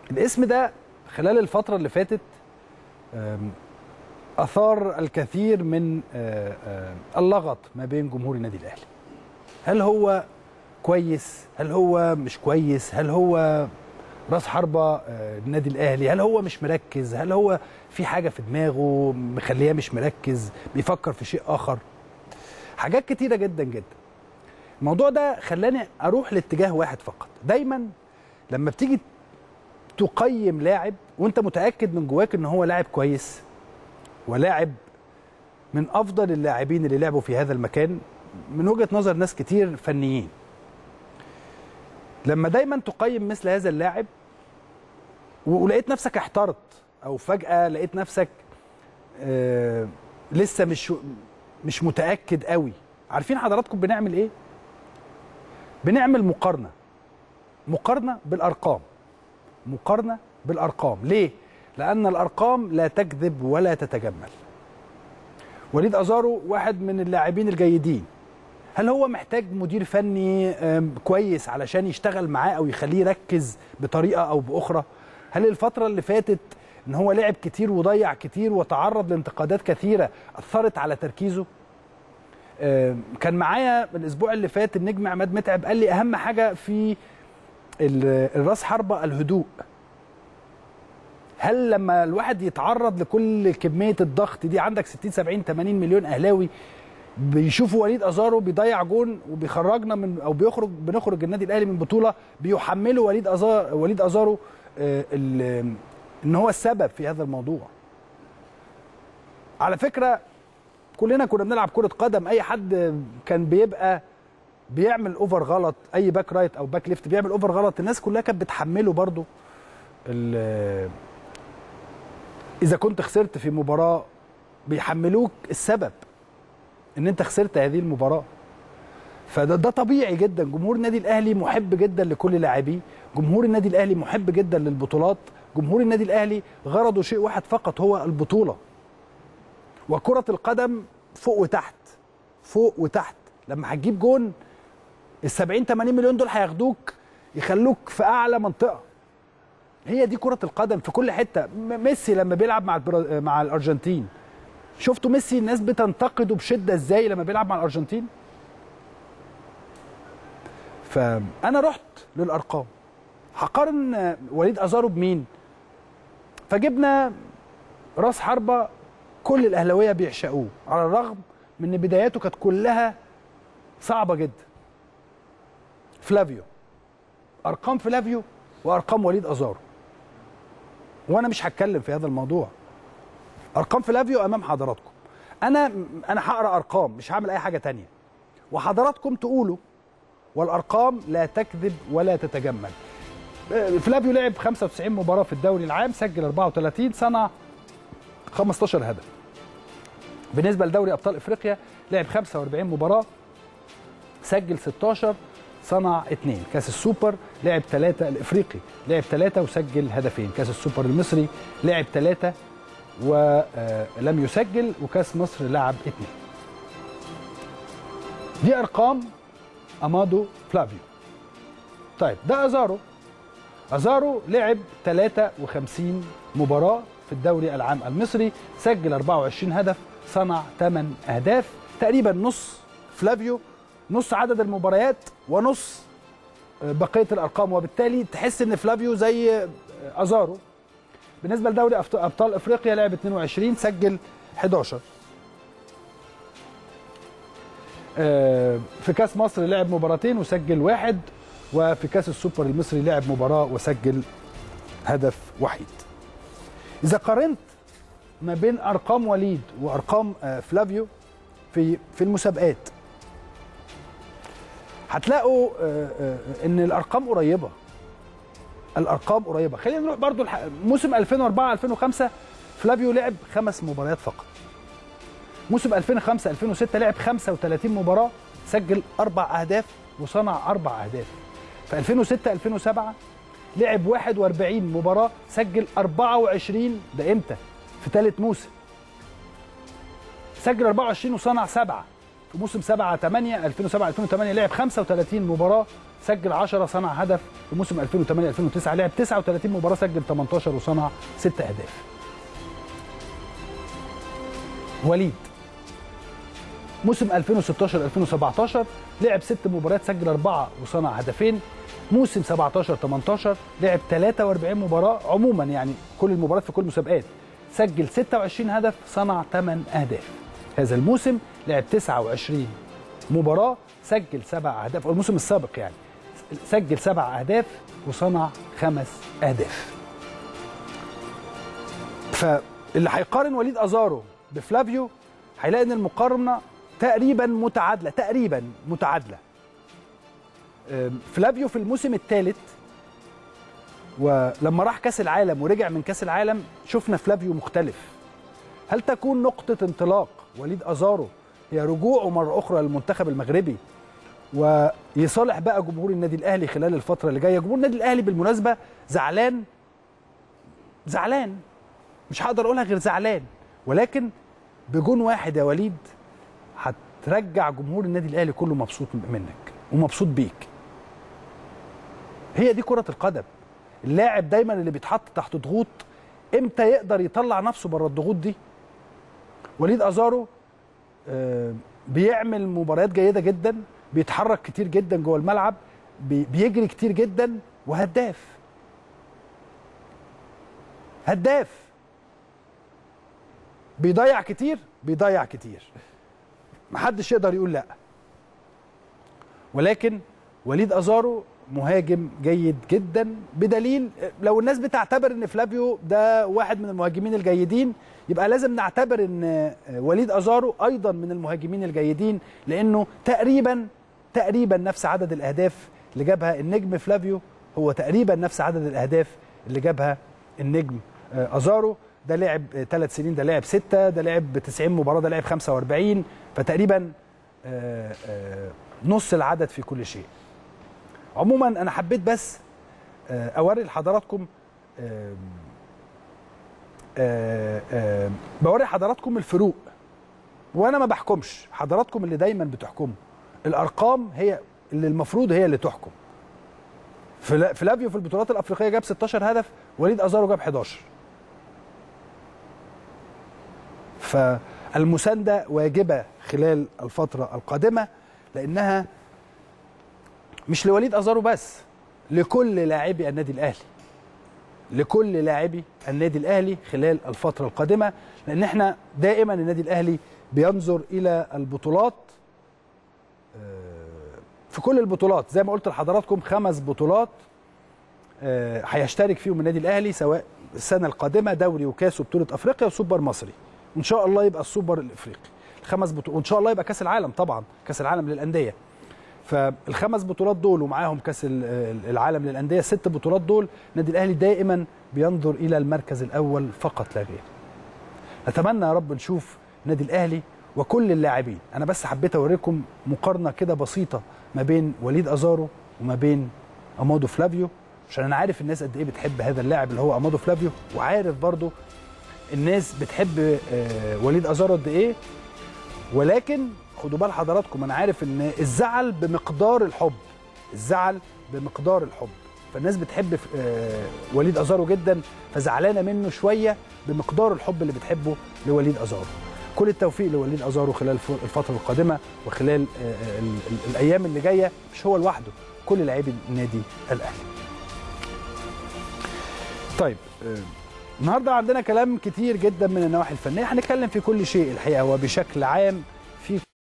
الاسم ده خلال الفتره اللي فاتت آم، اثار الكثير من آه، آه، اللغط ما بين جمهور النادي الاهلي هل هو كويس هل هو مش كويس هل هو راس حربة آه، النادي الاهلي هل هو مش مركز هل هو في حاجه في دماغه مخليه مش مركز بيفكر في شيء اخر حاجات كتيره جدا جدا الموضوع ده خلاني اروح لاتجاه واحد فقط دايما لما بتيجي تقيم لاعب وانت متاكد من جواك ان هو لاعب كويس ولاعب من افضل اللاعبين اللي لعبوا في هذا المكان من وجهه نظر ناس كتير فنيين لما دايما تقيم مثل هذا اللاعب و- ولقيت نفسك احترت او فجاه لقيت نفسك آه لسه مش مش متاكد قوي عارفين حضراتكم بنعمل ايه بنعمل مقارنه مقارنه بالارقام مقارنه بالارقام ليه لان الارقام لا تكذب ولا تتجمل وليد ازارو واحد من اللاعبين الجيدين هل هو محتاج مدير فني آم، كويس علشان يشتغل معاه او يخليه يركز بطريقه او باخرى هل الفتره اللي فاتت ان هو لعب كتير وضيع كتير وتعرض لانتقادات كثيره اثرت على تركيزه آم، كان معايا الاسبوع اللي فات النجم عماد متعب قال لي اهم حاجه في ال- الراس حربه الهدوء هل لما الواحد يتعرض لكل كميه الضغط دي عندك 60 70 80 مليون اهلاوي بيشوفوا وليد ازارو بيضيع جون وبيخرجنا من او بيخرج بنخرج النادي الاهلي من بطوله بيحملوا وليد ازار وليد ازارو آه، ال- ان هو السبب في هذا الموضوع على فكره كلنا كنا بنلعب كره قدم اي حد كان بيبقى بيعمل اوفر غلط اي باك رايت او باك ليفت بيعمل اوفر غلط الناس كلها كانت بتحمله برضو ال- اذا كنت خسرت في مباراه بيحملوك السبب ان انت خسرت هذه المباراه فده ده طبيعي جدا جمهور النادي الاهلي محب جدا لكل لاعبيه جمهور النادي الاهلي محب جدا للبطولات جمهور النادي الاهلي غرضه شيء واحد فقط هو البطوله وكره القدم فوق وتحت فوق وتحت لما هتجيب جون ال 70 80 مليون دول هياخدوك يخلوك في اعلى منطقه هي دي كره القدم في كل حته م- ميسي لما بيلعب مع البرا... مع الارجنتين شفتوا ميسي الناس بتنتقده بشده ازاي لما بيلعب مع الارجنتين فانا رحت للارقام هقارن وليد ازارو بمين فجبنا راس حربه كل الاهلاويه بيعشقوه على الرغم من ان بداياته كانت كلها صعبه جدا فلافيو ارقام فلافيو وارقام وليد ازارو وانا مش هتكلم في هذا الموضوع ارقام فلافيو امام حضراتكم انا انا هقرا ارقام مش هعمل اي حاجه تانية وحضراتكم تقولوا والارقام لا تكذب ولا تتجمل آه، فلافيو لعب 95 مباراه في الدوري العام سجل 34 صنع 15 هدف بالنسبه لدوري ابطال افريقيا لعب 45 مباراه سجل 16 صنع 2 كاس السوبر لعب 3 الافريقي لعب 3 وسجل هدفين كاس السوبر المصري لعب 3 ولم يسجل وكاس مصر لعب 2 دي ارقام امادو فلافيو طيب ده ازارو ازارو لعب 53 مباراه في الدوري العام المصري سجل 24 هدف صنع 8 اهداف تقريبا نص فلافيو نص عدد المباريات ونص بقيه الارقام وبالتالي تحس ان فلافيو زي ازارو بالنسبه لدوري أبط- ابطال افريقيا لعب 22 سجل 11 آه، في كاس مصر لعب مباراتين وسجل واحد وفي كاس السوبر المصري لعب مباراه وسجل هدف وحيد اذا قارنت ما بين ارقام وليد وارقام آه، فلافيو في في المسابقات هتلاقوا آه، آه، ان الارقام قريبه الارقام قريبه خلينا نروح برضو الح... موسم 2004 2005 فلافيو لعب خمس مباريات فقط موسم 2005 2006 لعب 35 مباراه سجل اربع اهداف وصنع اربع اهداف في 2006 2007 لعب 41 مباراه سجل 24 ده امتى في ثالث موسم سجل 24 وصنع سبعه في موسم 7 8 2007 2008 لعب 35 مباراه سجل 10 صنع هدف في موسم 2008 2009 لعب 39 مباراه سجل 18 وصنع 6 اهداف وليد موسم 2016 2017 لعب ست مباريات سجل اربعه وصنع هدفين موسم 17 18 لعب 43 مباراه عموما يعني كل المباريات في كل المسابقات سجل 26 هدف صنع 8 اهداف هذا الموسم لعب 29 مباراه سجل سبع اهداف أو الموسم السابق يعني سجل سبع اهداف وصنع خمس اهداف فاللي هيقارن وليد ازارو بفلافيو هيلاقي ان المقارنه تقريبا متعادله تقريبا متعادله أم، فلافيو في الموسم الثالث ولما راح كاس العالم ورجع من كاس العالم شفنا فلافيو مختلف هل تكون نقطة انطلاق وليد أزارو هي رجوعه مرة أخرى للمنتخب المغربي ويصالح بقى جمهور النادي الأهلي خلال الفترة اللي جاية جمهور النادي الأهلي بالمناسبة زعلان زعلان مش هقدر أقولها غير زعلان ولكن بجون واحد يا وليد هترجع جمهور النادي الأهلي كله مبسوط منك ومبسوط بيك هي دي كرة القدم اللاعب دايما اللي بيتحط تحت ضغوط امتى يقدر يطلع نفسه بره الضغوط دي وليد ازارو آه، بيعمل مباريات جيده جدا بيتحرك كتير جدا جوه الملعب بي- بيجري كتير جدا وهداف هداف بيضيع كتير بيضيع كتير محدش يقدر يقول لا ولكن وليد ازارو مهاجم جيد جدا بدليل لو الناس بتعتبر ان فلافيو ده واحد من المهاجمين الجيدين يبقى لازم نعتبر ان وليد ازارو ايضا من المهاجمين الجيدين لانه تقريبا تقريبا نفس عدد الاهداف اللي جابها النجم فلافيو هو تقريبا نفس عدد الاهداف اللي جابها النجم آه، ازارو ده لعب ثلاث سنين ده لعب ستة ده لعب 90 مباراة ده لعب 45 فتقريبا آه، آه، نص العدد في كل شيء عموما انا حبيت بس آه، اوري لحضراتكم آم، آه، آه، بوري حضراتكم الفروق وانا ما بحكمش حضراتكم اللي دايما بتحكموا الارقام هي اللي المفروض هي اللي تحكم فلا- فلافيو في البطولات الافريقيه جاب 16 هدف وليد ازارو جاب 11 فالمسانده واجبه خلال الفتره القادمه لانها مش لوليد ازارو بس لكل لاعبي النادي الاهلي لكل لاعبي النادي الاهلي خلال الفتره القادمه لان احنا دائما النادي الاهلي بينظر الى البطولات آه، في كل البطولات زي ما قلت لحضراتكم خمس بطولات آه، هيشترك فيهم النادي الاهلي سواء السنه القادمه دوري وكاس وبطوله افريقيا وسوبر مصري وان شاء الله يبقى السوبر الافريقي الخمس بطولات وان شاء الله يبقى كاس العالم طبعا كاس العالم للانديه فالخمس بطولات دول ومعاهم كاس ال- العالم للانديه الست بطولات دول النادي الاهلي دائما بينظر الى المركز الاول فقط لا غير نتمنى يا رب نشوف النادي الاهلي وكل اللاعبين انا بس حبيت اوريكم مقارنه كده بسيطه ما بين وليد ازارو وما بين امادو فلافيو عشان انا عارف الناس قد ايه بتحب هذا اللاعب اللي هو امادو فلافيو وعارف برضو الناس بتحب آه، وليد ازارو قد ايه ولكن خدوا بال حضراتكم انا عارف ان الزعل بمقدار الحب الزعل بمقدار الحب فالناس بتحب ف- آه، وليد ازارو جدا فزعلانه منه شويه بمقدار الحب اللي بتحبه لوليد ازارو كل التوفيق لوليد ازارو خلال الف- الفتره القادمه وخلال آه، آه، ال- ال- الايام اللي جايه مش هو لوحده كل لاعبي النادي الاهلي طيب آه، النهارده عندنا كلام كتير جدا من النواحي الفنيه هنتكلم في كل شيء الحقيقه وبشكل عام في